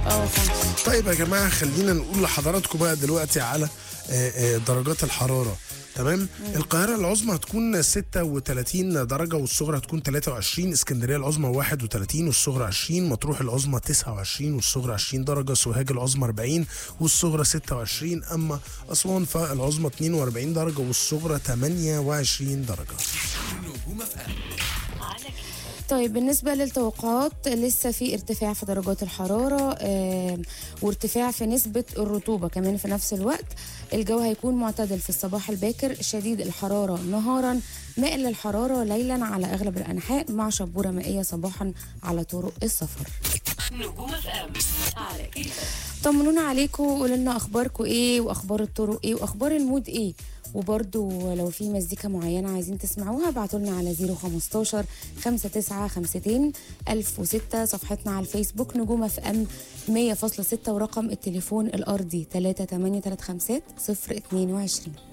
اه خمسة طيب يا جماعه خلينا نقول لحضراتكم بقى دلوقتي على آه، آه، درجات الحراره تمام القاهره العظمى هتكون 36 درجه والصغرى هتكون 23 اسكندريه العظمى 31 والصغرى 20 مطروح العظمى 29 والصغرى 20 درجه سوهاج العظمى 40 والصغرى 26 اما اسوان فالعظمى 42 درجه والصغرى 28 درجه طيب بالنسبة للتوقعات لسه في ارتفاع في درجات الحرارة آه وارتفاع في نسبة الرطوبة كمان في نفس الوقت الجو هيكون معتدل في الصباح الباكر شديد الحرارة نهارا مائل الحرارة ليلا على أغلب الأنحاء مع شبورة مائية صباحا على طرق السفر نجوم اف ام على كيفك طمنونا عليكم وقولوا لنا اخباركم ايه واخبار الطرق ايه واخبار المود ايه وبرضو لو في مزيكا معينة عايزين تسمعوها ابعتوا لنا على 015 5952 1006 صفحتنا على الفيسبوك نجوم اف ام 100.6 ورقم التليفون الارضي 38350 022